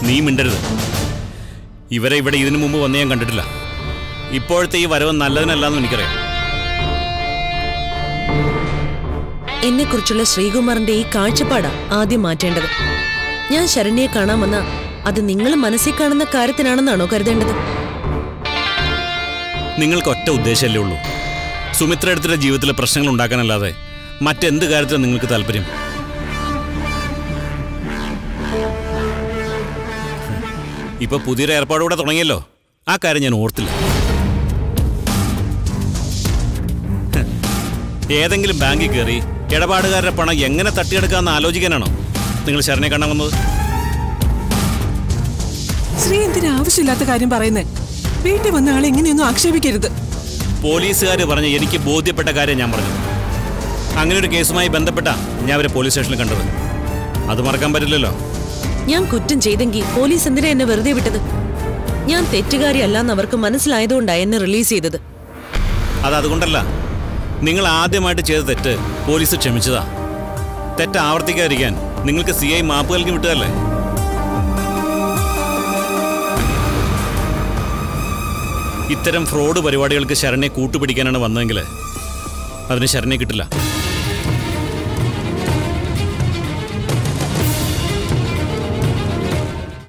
നീ മിണ്ടരുത് ഇവരെ ഇവിടെ ഇതിനു മുമ്പ് വന്ന് ഞാൻ കണ്ടിട്ടില്ല ഇപ്പോഴത്തെ ഈ വരവ് നല്ലതിനല്ലാന്ന് എനിക്കറിയാം എന്നെക്കുറിച്ചുള്ള ശ്രീകുമാറിന്റെ ഈ കാഴ്ചപ്പാടാ ആദ്യം മാറ്റേണ്ടത് ഞാൻ ശരണ്യെ കാണാൻ വന്ന അത് നിങ്ങൾ മനസ്സിൽ കാണുന്ന കാര്യത്തിനാണെന്നാണോ കരുതേണ്ടത് നിങ്ങൾക്ക് ഒറ്റ ഉദ്ദേശമല്ലേ ഉള്ളൂ സുമിത്ര എടുത്തിട്ട് ജീവിതത്തിലെ പ്രശ്നങ്ങൾ ഉണ്ടാക്കാനല്ലാതെ മറ്റെന്ത് കാര്യത്തിലാണ് നിങ്ങൾക്ക് താല്പര്യം ഇപ്പൊ പുതിയൊരു ഏർപ്പാടുകൂടെ തുടങ്ങിയല്ലോ ആ കാര്യം ഞാൻ ഓർത്തില്ല ഹ്. ഏതെങ്കിലും ബാങ്കിൽ കയറി ഇടപാടുകാരുടെ പണം എങ്ങനെ തട്ടിയെടുക്കാമെന്ന് ആലോചിക്കാനാണോ നിങ്ങൾ ശരണ്യെ കാണാൻ വന്നത് ശ്രീ എന്തിനാ ആവശ്യമില്ലാത്ത കാര്യം പറയുന്നേ വീട്ടിൽ വന്ന ആളെ എങ്ങനെയൊന്നും ആക്ഷേപിക്കരുത് പോലീസുകാർ പറഞ്ഞ് എനിക്ക് ബോധ്യപ്പെട്ട കാര്യം ഞാൻ പറഞ്ഞു അങ്ങനെ ഒരു കേസുമായി ബന്ധപ്പെട്ട ഞാൻ അവരെ പോലീസ് സ്റ്റേഷനിൽ കണ്ടത് അത് മറക്കാൻ പറ്റില്ലല്ലോ ഞാൻ കുറ്റം ചെയ്തെങ്കിൽ പോലീസ് എന്തിനാ എന്നെ വെറുതെ വിട്ടത് ഞാൻ തെറ്റുകാരിയല്ലാന്ന് അവർക്ക് മനസ്സിലായതുകൊണ്ടാ എന്നെ റിലീസ് ചെയ്തത് അത് അതുകൊണ്ടല്ല നിങ്ങൾ ആദ്യമായിട്ട് ചെയ്ത തെറ്റ് പോലീസ് ക്ഷമിച്ചതാ തെറ്റ് ആവർത്തിക്കാതിരിക്കാൻ നിങ്ങൾക്ക് സി ഐ മാപ്പ് നൽകി വിട്ടതല്ലേ ഇത്തരം ഫ്രോഡ് പരിപാടികൾക്ക് ശരണ്യെ കൂട്ടുപിടിക്കാനാണ് വന്നതെങ്കിൽ അതിന് ശരണ്യെ കിട്ടില്ല